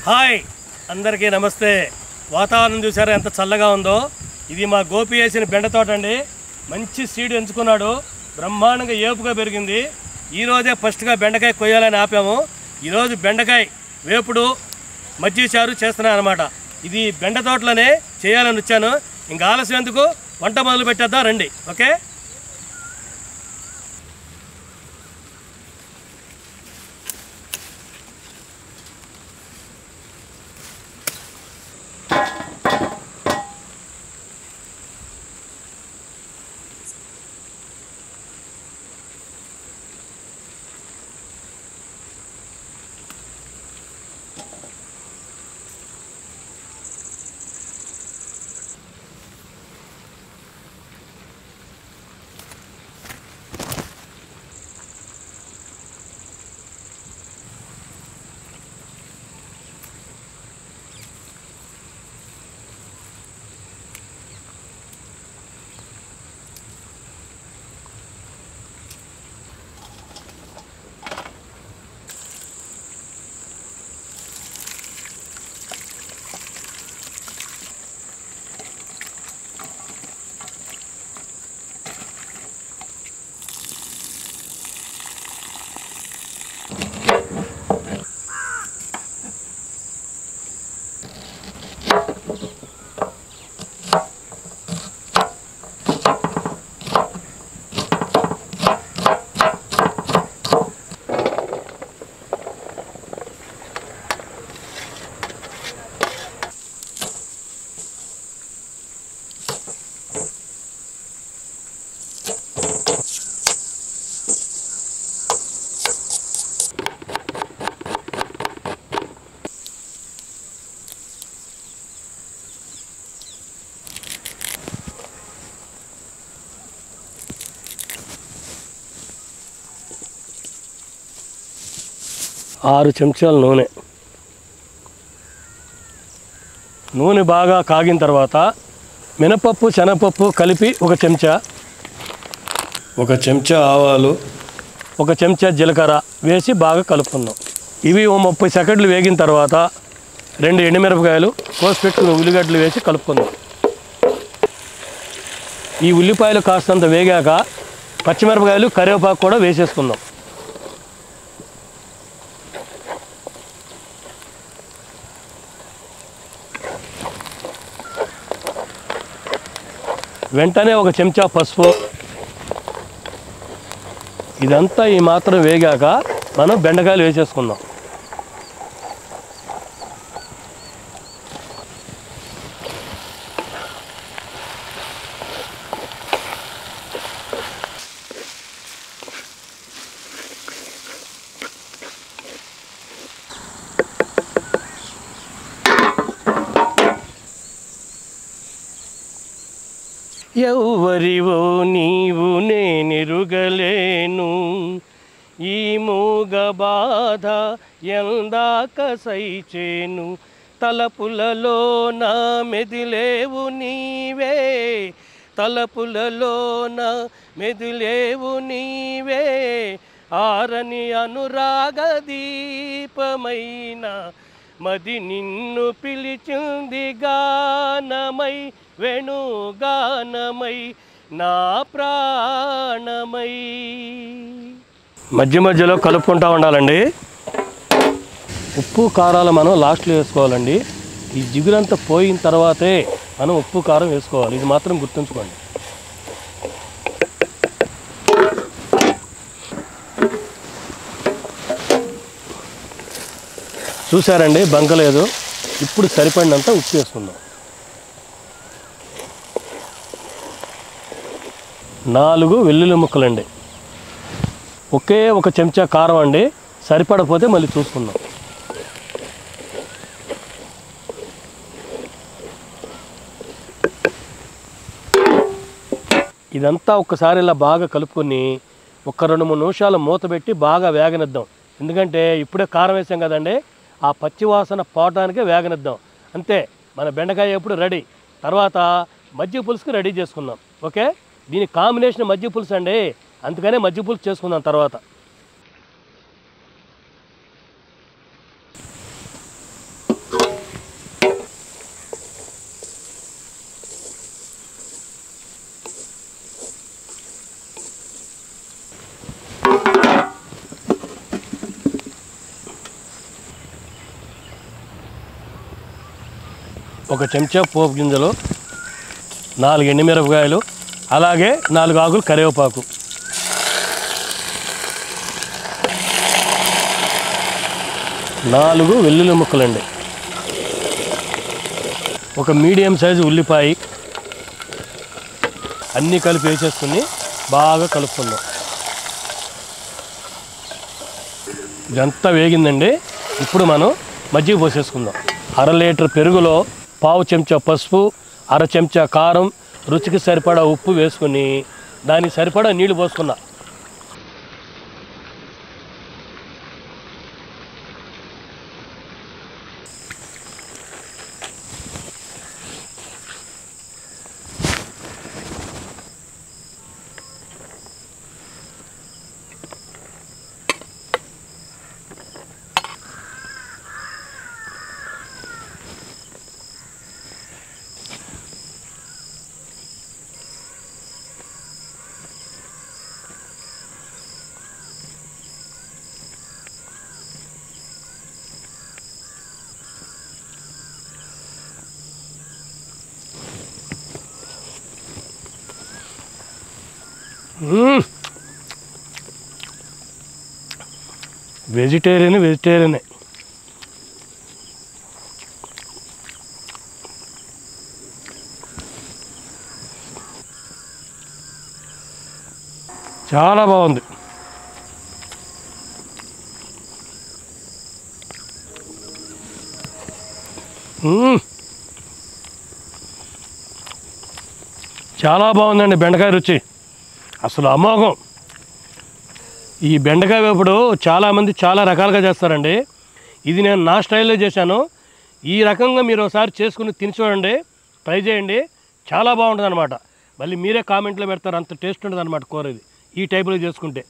Hi అందరికీ నమస్తే వాతావరణం చూసారా ఎంత చల్లగా ఉందో ఇది మా గోపి వేసిన బెండ తోట అండి మంచి సీడ్ ఎంచుకున్నాడు బ్రహ్మాండంగా ఏపుగా పెరిగింది ఈరోజే ఫస్ట్గా బెండకాయ కొయ్యాలని ఆపాము ఈరోజు బెండకాయ వేపుడు మజ్జిగ చారు చేస్తున్నాను అనమాట ఇది బెండ తోటలోనే చేయాలని వచ్చాను ఇంకా ఆలస్యం ఎందుకు వంట మొదలు పెట్టేద్దాం రండి ఓకే ఆరు చెంచాల నూనె నూనె బాగా కాగిన తర్వాత మినపప్పు శనగపప్పు కలిపి ఒక చెంచా ఒక చెంచా ఆవాలు ఒక చెంచా జీలకర్ర వేసి బాగా కలుపుకుందాం ఇవి ఓ ముప్పై సెకండ్లు వేగిన తర్వాత రెండు ఎండుమిరపకాయలు కోసి పెట్టుకున్న ఉల్లిగడ్డలు వేసి కలుపుకుందాం ఈ ఉల్లిపాయలు కాస్తంత వేగాక పచ్చిమిరపకాయలు కరివేపాకు కూడా వేసేసుకుందాం వెంటనే ఒక చెంచా పసుపు ఇదంతా ఈ మాత్రం వేగాక మనం బెండకాయలు వేసేసుకుందాం ఎవ్వరివో నీవు నేనెరుగలేను ఈ మూగ బాధ ఎందాక సైచేను తలపులలో నా మెదిలేవు నీవే తలపులలో నా మెదిలేవు నీవే ఆరని అనురాగ దీపమైన మది నిన్ను పిలిచింది గానమై వెణుగానమై నా ప్రాణమై మధ్య మధ్యలో కలుపుకుంటా ఉండాలండి ఉప్పు కారాలు మనం లాస్ట్లో వేసుకోవాలండి ఈ జిగురంతా పోయిన తర్వాతే మనం ఉప్పు కారం వేసుకోవాలి ఇది మాత్రం గుర్తుంచుకోండి చూసారండి బంకలేదు ఇప్పుడు సరిపడినంత ఉప్పు వేసుకుందాం నాలుగు వెల్లుల్లి ముక్కలండి ఒకే ఒక చెంచా కారం అండి సరిపడపోతే మళ్ళీ చూసుకుందాం ఇదంతా ఒక్కసారి ఇలా బాగా కలుపుకొని ఒక రెండు మూడు నిమిషాలు మూత పెట్టి బాగా వేగనిద్దాం ఎందుకంటే ఇప్పుడే కారం వేసాం కదండి ఆ పచ్చి వాసన పోవటానికే వేగనిద్దాం అంతే మన బెండకాయ ఎప్పుడు రెడీ తర్వాత మజ్జిగ పులుసుకి రెడీ చేసుకుందాం ఓకే దీని కాంబినేషన్ మజ్జిగ పులుసు అండి అందుకనే మజ్జిగ పులుసు చేసుకుందాం తర్వాత ఒక చెంచా పోపు గింజలు నాలుగు ఎండుమిరపకాయలు అలాగే నాలుగు ఆకులు కరివేపాకు నాలుగు వెల్లుల్లి ముక్కలండి ఒక మీడియం సైజు ఉల్లిపాయ అన్నీ కలిపి వేసేసుకుని బాగా కలుపుకుందాం ఇదంతా వేగిందండి ఇప్పుడు మనం మజ్జిగ పోసేసుకుందాం అర లీటర్ పెరుగులో పావు చెంచా పసుపు అర చెంచా కారం రుచికి సరిపడా ఉప్పు వేసుకుని దానికి సరిపడా నీళ్లు పోసుకున్నా మ్మ్. వెజిటేరియన్ వెజిటేరియనే చాలా బాగుంది మ్మ్. చాలా బాగుందండి బెండకాయ రుచి అసలు అమోఘం ఈ బెండకాయ వేపుడు చాలామంది చాలా రకాలుగా చేస్తారండి ఇది నేను నా స్టైల్లో చేశాను ఈ రకంగా మీరు ఒకసారి చేసుకుని తిని చూడండి ట్రై చేయండి చాలా బాగుంటుంది అనమాట మళ్ళీ మీరే కామెంట్లో పెడతారు అంత టేస్ట్ ఉంటుంది అనమాట కూర ఇది ఈ టైపులో చేసుకుంటే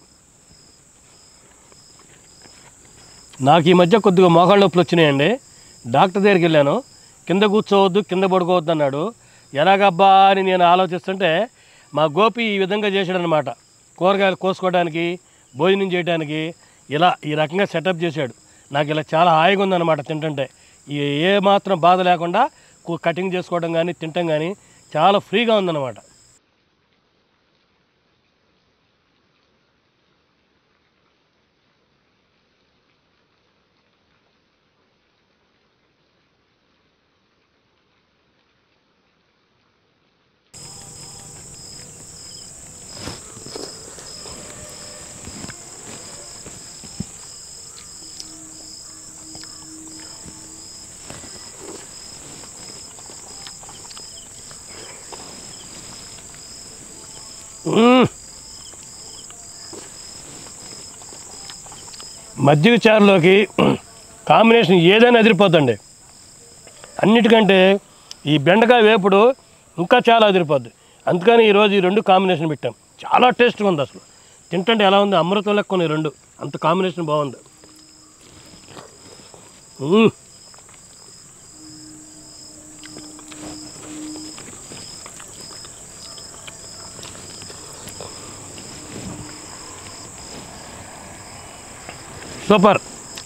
నాకు ఈ మధ్య కొద్దిగా మోకాళ్ళ నొప్పులు వచ్చినాయండి డాక్టర్ దగ్గరికి వెళ్ళాను కింద కూర్చోవద్దు కింద పడుకోవద్దు అన్నాడు ఎలాగబ్బా అని నేను ఆలోచిస్తుంటే మా గోపి ఈ విధంగా చేశాడనమాట కూరగాయలు కోసుకోవడానికి భోజనం చేయడానికి ఇలా ఈ రకంగా సెటప్ చేశాడు నాకు ఇలా చాలా హాయిగా ఉందన్నమాట తింటుంటే ఈ ఏ మాత్రం బాధ లేకుండా కు- కటింగ్ చేసుకోవడం కానీ తినటం కానీ చాలా ఫ్రీగా ఉందన్నమాట మ్మ్. మజ్జిగ చారులోకి కాంబినేషన్ ఏదైనా అదిరిపోద్దండి అన్నిటికంటే ఈ బెండకాయ వేపుడు ఇంకా చాలా అదిరిపోద్ది అందుకని ఈరోజు ఈ రెండు కాంబినేషన్ పెట్టాం చాలా టేస్ట్గా ఉంది అసలు తింటుంటే ఎలా ఉంది అమృతం లెక్క ఉన్నాయి రెండు అంత కాంబినేషన్ బాగుంది మ్మ్. సూపర్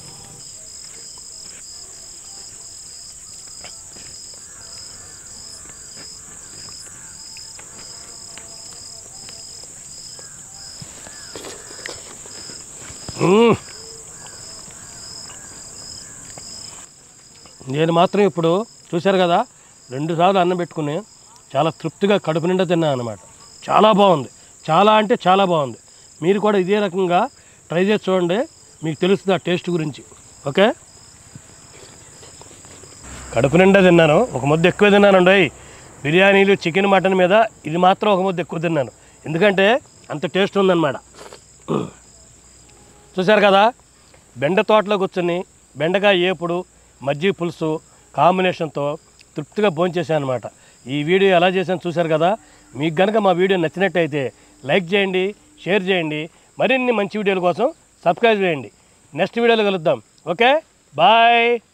మ్మ్. నేను మాత్రం ఇప్పుడు చూశారు కదా రెండు సార్లు అన్నం పెట్టుకుని చాలా తృప్తిగా కడుపు నిండా తిన్నాను అనమాట చాలా బాగుంది చాలా అంటే చాలా బాగుంది మీరు కూడా ఇదే రకంగా ట్రై చేసి చూడండి మీకు తెలుస్తుంది ఆ టేస్ట్ గురించి ఓకే కడుపు నిండా తిన్నాను ఒక ముద్ద ఎక్కువ తిన్నానండి బిర్యానీలు చికెన్ మటన్ మీద ఇది మాత్రం ఒక ముద్ద ఎక్కువ తిన్నాను ఎందుకంటే అంత టేస్ట్ ఉందన్నమాట చూశారు కదా బెండ తోటలో కూర్చొని బెండకాయ ఏపుడు మజ్జిగ పులుసు కాంబినేషన్తో తృప్తిగా భోంచేసాను అనమాట ఈ వీడియో ఎలా చేశాను చూశారు కదా మీకు కనుక మా వీడియో నచ్చినట్టయితే లైక్ చేయండి షేర్ చేయండి మరిన్ని మంచి వీడియోల కోసం సబ్స్క్రైబ్ చేయండి నెక్స్ట్ వీడియోలో కలుద్దాం ఓకే బాయ్